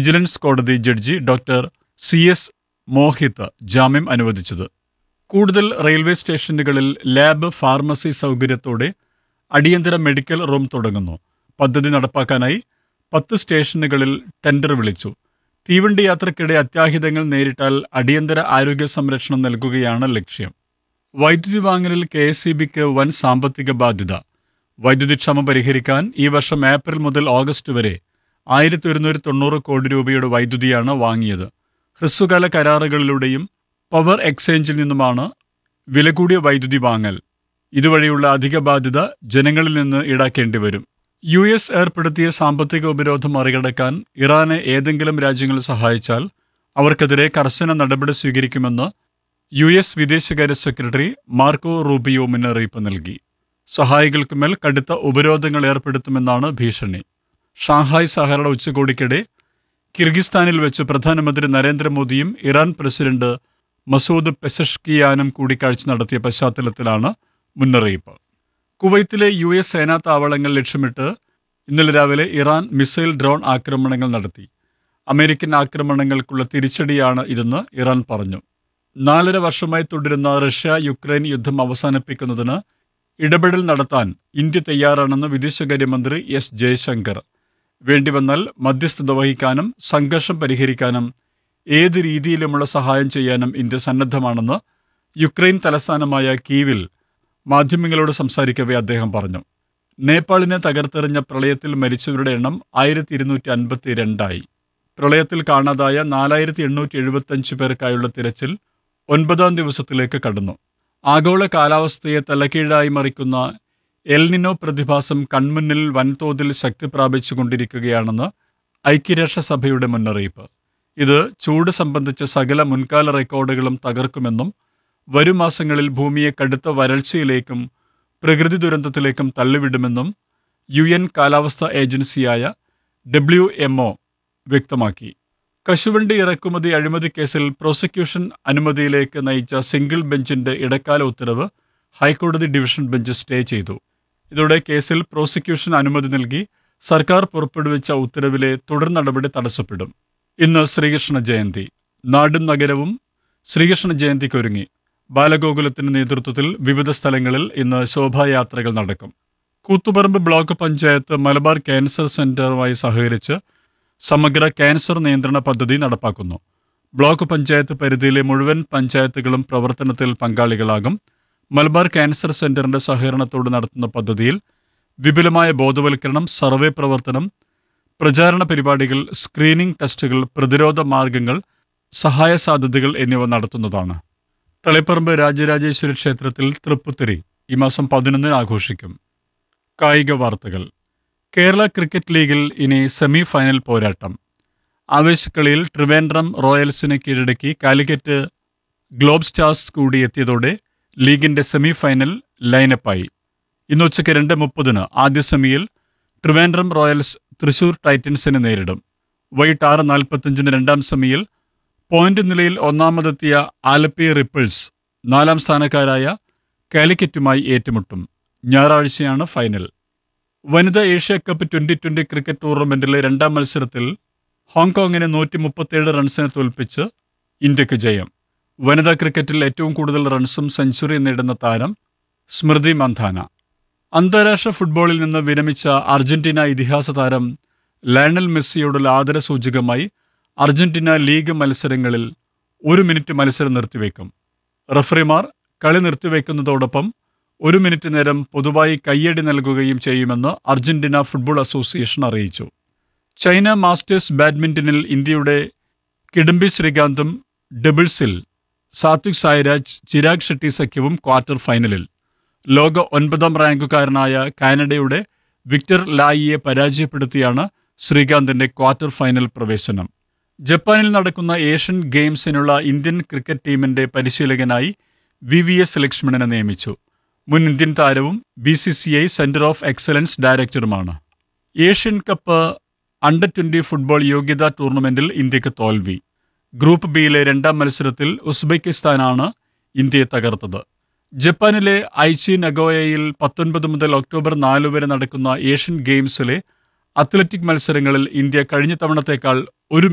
vigilance കോടതി judge doctor C S Mohit ജാമ്യം അനുവദിച്ചത് കൂടുതൽ റെയിൽവേ സ്റ്റേഷനുകളിൽ ലാബ് ഫാർമസി സൗകര്യത്തോടെ അടിയന്തര മെഡിക്കൽ റൂം തുടങ്ങുന്നു പദ്ധതി നടപ്പാക്കാനായി പത്ത് സ്റ്റേഷനുകളിൽ ടെൻഡർ വിളിച്ചു തീവണ്ടി യാത്രക്കിടെ അത്യാഹിതങ്ങൾ നേരിട്ടാൽ അടിയന്തര ആരോഗ്യ സംരക്ഷണം നൽകുകയാണ് ലക്ഷ്യം വൈദ്യുതി വാങ്ങലിൽ കെ എസ് വൻ സാമ്പത്തിക ബാധ്യത വൈദ്യുതി ക്ഷമ പരിഹരിക്കാൻ ഈ വർഷം ഏപ്രിൽ മുതൽ ഓഗസ്റ്റ് വരെ ആയിരത്തി ഒരുന്നൂറ്റി തൊണ്ണൂറ് കോടി രൂപയുടെ വൈദ്യുതിയാണ് വാങ്ങിയത് ഹ്രസ്വകാല കരാറുകളിലൂടെയും പവർ എക്സ്ചേഞ്ചിൽ നിന്നുമാണ് വില കൂടിയ വൈദ്യുതി വാങ്ങൽ ഇതുവഴിയുള്ള അധിക ബാധ്യത ജനങ്ങളിൽ നിന്ന് ഈടാക്കേണ്ടി വരും യു എസ് ഏർപ്പെടുത്തിയ സാമ്പത്തിക ഉപരോധം മറികടക്കാൻ ഇറാനെ ഏതെങ്കിലും രാജ്യങ്ങൾ സഹായിച്ചാൽ അവർക്കെതിരെ കർശന നടപടി സ്വീകരിക്കുമെന്ന് യു എസ് വിദേശകാര്യ സെക്രട്ടറി മാർക്കോ റൂബിയോ മുന്നറിയിപ്പ് നൽകി സഹായികൾക്കുമേൽ കടുത്ത ഉപരോധങ്ങൾ ഏർപ്പെടുത്തുമെന്നാണ് ഭീഷണി ഷാങ്ഹായ് സഹകരണ ഉച്ചകോടിക്കിടെ കിർഗിസ്ഥാനിൽ വെച്ച് പ്രധാനമന്ത്രി നരേന്ദ്രമോദിയും ഇറാൻ പ്രസിഡന്റ് മസൂദ് പെസഷ്കിയാനും കൂടിക്കാഴ്ച നടത്തിയ പശ്ചാത്തലത്തിലാണ് മുന്നറിയിപ്പ് കുവൈത്തിലെ യു എസ് സേനാ താവളങ്ങൾ ലക്ഷ്യമിട്ട് ഇന്നലെ രാവിലെ ഇറാൻ മിസൈൽ ഡ്രോൺ ആക്രമണങ്ങൾ നടത്തി അമേരിക്കൻ ആക്രമണങ്ങൾക്കുള്ള തിരിച്ചടിയാണ് ഇതെന്ന് ഇറാൻ പറഞ്ഞു നാലര വർഷമായി തുടരുന്ന റഷ്യ യുക്രൈൻ യുദ്ധം അവസാനിപ്പിക്കുന്നതിന് ഇടപെടൽ നടത്താൻ ഇന്ത്യ തയ്യാറാണെന്ന് വിദേശകാര്യമന്ത്രി എസ് ജയശങ്കർ വേണ്ടിവന്നാൽ മധ്യസ്ഥത വഹിക്കാനും സംഘർഷം പരിഹരിക്കാനും ഏത് രീതിയിലുമുള്ള സഹായം ചെയ്യാനും ഇന്ത്യ സന്നദ്ധമാണെന്ന് യുക്രൈൻ തലസ്ഥാനമായ കീവിൽ മാധ്യമങ്ങളോട് സംസാരിക്കവേ അദ്ദേഹം പറഞ്ഞു നേപ്പാളിനെ തകർത്തെറിഞ്ഞ പ്രളയത്തിൽ മരിച്ചവരുടെ എണ്ണം ആയിരത്തി ഇരുന്നൂറ്റി അൻപത്തി രണ്ടായി പ്രളയത്തിൽ കാണാതായ നാലായിരത്തി എണ്ണൂറ്റി എഴുപത്തഞ്ച് പേർക്കായുള്ള തിരച്ചിൽ ഒൻപതാം ദിവസത്തിലേക്ക് കടന്നു ആഗോള കാലാവസ്ഥയെ തലകീഴായി മറിക്കുന്ന എൽനിനോ പ്രതിഭാസം കൺമുന്നിൽ വൻതോതിൽ ശക്തി പ്രാപിച്ചുകൊണ്ടിരിക്കുകയാണെന്ന് ഐക്യരാഷ്ട്രസഭയുടെ മുന്നറിയിപ്പ് ഇത് ചൂട് സംബന്ധിച്ച സകല മുൻകാല റെക്കോർഡുകളും തകർക്കുമെന്നും വരും മാസങ്ങളിൽ ഭൂമിയെ കടുത്ത വരൾച്ചയിലേക്കും പ്രകൃതി ദുരന്തത്തിലേക്കും തള്ളിവിടുമെന്നും യു എൻ കാലാവസ്ഥാ ഏജൻസിയായ ഡബ്ല്യു എംഒ വ്യക്തമാക്കി കശുവണ്ടി ഇറക്കുമതി അഴിമതി കേസിൽ പ്രോസിക്യൂഷൻ അനുമതിയിലേക്ക് നയിച്ച സിംഗിൾ ബെഞ്ചിന്റെ ഇടക്കാല ഉത്തരവ് ഹൈക്കോടതി ഡിവിഷൻ ബെഞ്ച് സ്റ്റേ ചെയ്തു ഇതോടെ കേസിൽ പ്രോസിക്യൂഷൻ അനുമതി നൽകി സർക്കാർ പുറപ്പെടുവിച്ച ഉത്തരവിലെ തുടർ നടപടി തടസ്സപ്പെടും ഇന്ന് ശ്രീകൃഷ്ണ ജയന്തി നാടും നഗരവും ശ്രീകൃഷ്ണ ജയന്തിക്കൊരുങ്ങി ബാലഗോകുലത്തിന്റെ നേതൃത്വത്തിൽ വിവിധ സ്ഥലങ്ങളിൽ ഇന്ന് ശോഭായാത്രകൾ നടക്കും കൂത്തുപറമ്പ് ബ്ലോക്ക് പഞ്ചായത്ത് മലബാർ ക്യാൻസർ സെന്ററുമായി സഹകരിച്ച് സമഗ്ര ക്യാൻസർ നിയന്ത്രണ പദ്ധതി നടപ്പാക്കുന്നു ബ്ലോക്ക് പഞ്ചായത്ത് പരിധിയിലെ മുഴുവൻ പഞ്ചായത്തുകളും പ്രവർത്തനത്തിൽ പങ്കാളികളാകും മലബാർ ക്യാൻസർ സെന്ററിന്റെ സഹകരണത്തോട് നടത്തുന്ന പദ്ധതിയിൽ വിപുലമായ ബോധവൽക്കരണം സർവേ പ്രവർത്തനം പ്രചാരണ പരിപാടികൾ സ്ക്രീനിംഗ് ടെസ്റ്റുകൾ പ്രതിരോധ മാർഗങ്ങൾ സഹായ സാധ്യതകൾ എന്നിവ നടത്തുന്നതാണ് തളിപ്പറമ്പ് രാജരാജേശ്വരി ക്ഷേത്രത്തിൽ തൃപ്പുത്തിരി ഈ മാസം പതിനൊന്നിന് ആഘോഷിക്കും കായിക വാർത്തകൾ കേരള ക്രിക്കറ്റ് ലീഗിൽ ഇനി സെമി ഫൈനൽ പോരാട്ടം ആവേശക്കളിയിൽ ട്രിവാൻഡ്രം റോയൽസിനെ കീഴടക്കി കാലിക്കറ്റ് ഗ്ലോബ് സ്റ്റാർസ് കൂടി എത്തിയതോടെ ലീഗിന്റെ സെമി ഫൈനൽ ലൈനപ്പായി ഇന്ന് ഉച്ചയ്ക്ക് രണ്ട് മുപ്പതിന് ആദ്യ സെമിയിൽ ട്രിവാൻഡ്രം റോയൽസ് തൃശൂർ ടൈറ്റൻസിനെ നേരിടും വൈകിട്ട് ആറ് നാൽപ്പത്തഞ്ചിന് രണ്ടാം സെമിയിൽ പോയിന്റ് നിലയിൽ ഒന്നാമതെത്തിയ ആലപ്പി റിപ്പിൾസ് നാലാം സ്ഥാനക്കാരായ കാലിക്കറ്റുമായി ഏറ്റുമുട്ടും ഞായറാഴ്ചയാണ് ഫൈനൽ വനിതാ Asia cup twenty twenty cricket ടൂർണമെന്റിലെ രണ്ടാം മത്സരത്തിൽ ഹോങ്കോങ്ങിനെ നൂറ്റി മുപ്പത്തിയേഴ് റൺസിന് തോൽപ്പിച്ച് ഇന്ത്യക്ക് ജയം വനിതാ ക്രിക്കറ്റിൽ ഏറ്റവും കൂടുതൽ റൺസും സെഞ്ചുറി നേടുന്ന താരം സ്മൃതി മന്ധാന അന്താരാഷ്ട്ര ഫുട്ബോളിൽ നിന്ന് വിരമിച്ച അർജന്റീന ഇതിഹാസ താരം ലയണൽ മെസ്സിയോടുള്ള ആദരസൂചകമായി അർജന്റീന ലീഗ് മത്സരങ്ങളിൽ ഒരു മിനിറ്റ് മത്സരം നിർത്തിവെക്കും റഫറിമാർ കളി നിർത്തിവെക്കുന്നതോടൊപ്പം ഒരു മിനിറ്റ് നേരം പൊതുവായി കയ്യടി നൽകുകയും ചെയ്യുമെന്ന് അർജന്റീന ഫുട്ബോൾ അസോസിയേഷൻ അറിയിച്ചു ചൈന മാസ്റ്റേഴ്സ് ബാഡ്മിന്റണിൽ ഇന്ത്യയുടെ കിഡംബി ശ്രീകാന്തും ഡബിൾസിൽ സാത്വിക് സായിരാജ് ചിരാഗ് ഷെട്ടി സഖ്യവും ക്വാർട്ടർ ഫൈനലിൽ ലോക ഒൻപതാം റാങ്കുകാരനായ കാനഡയുടെ വിക്ടർ ലായിയെ പരാജയപ്പെടുത്തിയാണ് ശ്രീകാന്തിന്റെ ക്വാർട്ടർ ഫൈനൽ പ്രവേശനം ജപ്പാനിൽ നടക്കുന്ന ഏഷ്യൻ ഗെയിംസിനുള്ള ഇന്ത്യൻ ക്രിക്കറ്റ് ടീമിന്റെ പരിശീലകനായി വി വി എസ് ലക്ഷ്മണനെ നിയമിച്ചു മുൻ ഇന്ത്യൻ താരവും B C C I centre of excellence ഡയറക്ടറുമാണ് Asian cup under twenty football യോഗ്യതാ ടൂർണമെന്റിൽ ഇന്ത്യക്ക് തോൽവി ഗ്രൂപ്പ് ബിയിലെ രണ്ടാം മത്സരത്തിൽ ഉസ്ബെക്കിസ്ഥാനാണ് ഇന്ത്യയെ തകർത്തത് ജപ്പാനിലെ ഐച്ചി നഗോയയിൽ പത്തൊൻപത് മുതൽ ഒക്ടോബർ നാല് വരെ നടക്കുന്ന ഏഷ്യൻ ഗെയിംസിലെ അത്ലറ്റിക് മത്സരങ്ങളിൽ ഇന്ത്യ കഴിഞ്ഞ തവണത്തേക്കാൾ ഒരു